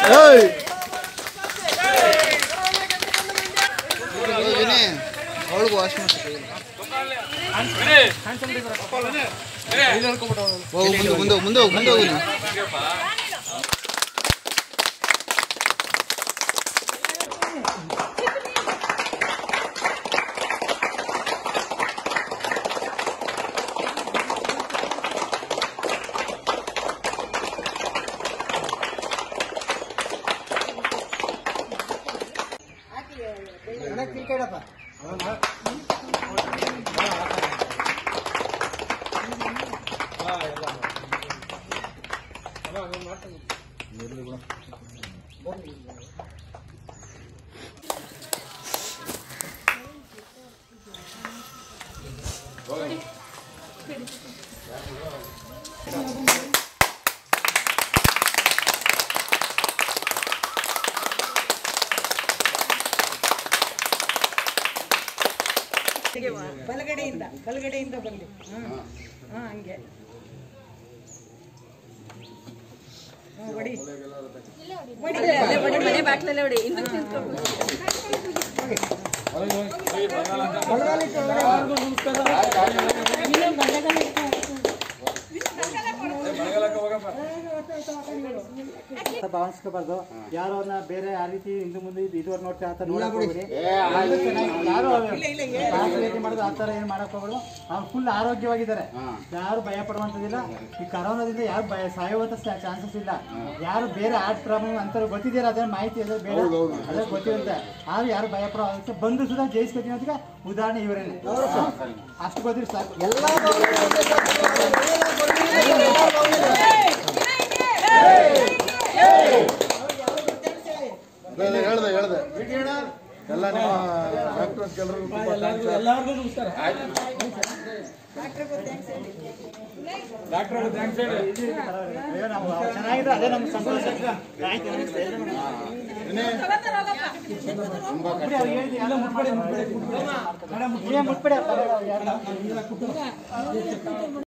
ಅವಳಿಗೂ ವಾಶ್ ಮಾಡ್ತೀನಿ ಹೋಗು ಮುಂದೆ ಮುಂದೆ ಹೋಗು ಮುಂದೆ ಹೋಗು ನೀನು. ಬಲಗಡೆಯಿಂದ ಬಲಗಡೆಯಿಂದ ಬನ್ನಿ ಹಾ ಹಾ ಹಂಗೆ ಹಾ, ಹೊಡಿ ಹೊಡಿ ಅಲ್ಲೇ ಹೊಡಿ, ಮನೆ ಬಾಗ್ಲಲ್ಲೇ ಹೊಡಿ. ಹಿಂದಕ್ಕೆ ನಿಂತ್ಕೊಂಡು. ಭಾವಿಸ್ಕೋಬಾರ್ದು ಯಾರೋ ಅವ್ರನ್ನ ಬೇರೆ ಆ ರೀತಿ ಹಿಂದೆ ಮುಂದೆ ಇದು ಇದುವರೆಗೆ ನೋಡ್ತಾ ಆತ ನೋಡಕ್ ಹೋಗ್ಬೇಡಿ ಎಲ್ಲರೂ ಚೆನ್ನಾಗಿ- ಯಾರು ಭಾಷೆ ಮಾಡೋದು ಆ ಥರ ಏನು ಮಾಡಕ್ ಹೋಗ್ಬೇಡು ಅವ್ರು ಫುಲ್ ಆರೋಗ್ಯವಾಗಿದ್ದಾರೆ ಯಾರು ಭಯ ಪಡುವಂಥದ್ದಿಲ್ಲ ಈ ಕರೋನಾದಿಂದ ಯಾರು ಭಯ ಸಾಯುವಂಥ ಚಾನ್ಸಸ್ ಇಲ್ಲ ಯಾರು ಬೇರೆ ಆರ್ಟ್ ಪ್ರಾಬ್ಲಮ್ ಅಂತಾರೆ ಗೊತ್ತಿದೆಯಲ್ಲ ಅದೇ ಮಾಹಿತಿ ಅದೇ ಬೇಡ ಅದೇ ಗೊತ್ತಿರುತ್ತೆ ಆದ್ರೂ ಯಾರು ಭಯ ಪಡೋ ಅದಕ್ಕೆ ಬಂದು ಸುಧಾ ಜಯಿಸ್ಕೊತೀನಿ ಅಂತ ಉದಾಹರಣೆ ಇವರೇನೆ ಅಷ್ಟು ಗೊತ್ತಿರಿ ಸಾಕು ಎಲ್ಲ ಹೇಳ್ದೆ ಹೇಳ್ದೆ ಎಲ್ಲ ನಿಮ್ಮ ಡಾಕ್ಟರ್ಸ್ ಎಲ್ಲರಿಗೂ ತುಂಬ ಅಯ್ಯೋ, ನಾವು ಚೆನ್ನಾಗಿದೆ ಅದೇ ನಮ್ಗೆ ಸಂತೋಷ ಆಯ್ತು ಮುಟ್ಬಿಡಿ, ಅವ್ರಿಗೆ ಹೇಳಿದ್ದೀನಿ, ಎಲ್ಲ ಮುಟ್ಬೇಡಿ, ಮುಟ್ಬೇಡಿ, ಮುಟ್ಬೇಡಿ. ಮೇಡಮ್, ಮುಟ್ಬೇಡಿ, ಮುಟ್ಬೇಡಿ, ಅವ್ರು ಯಾರು-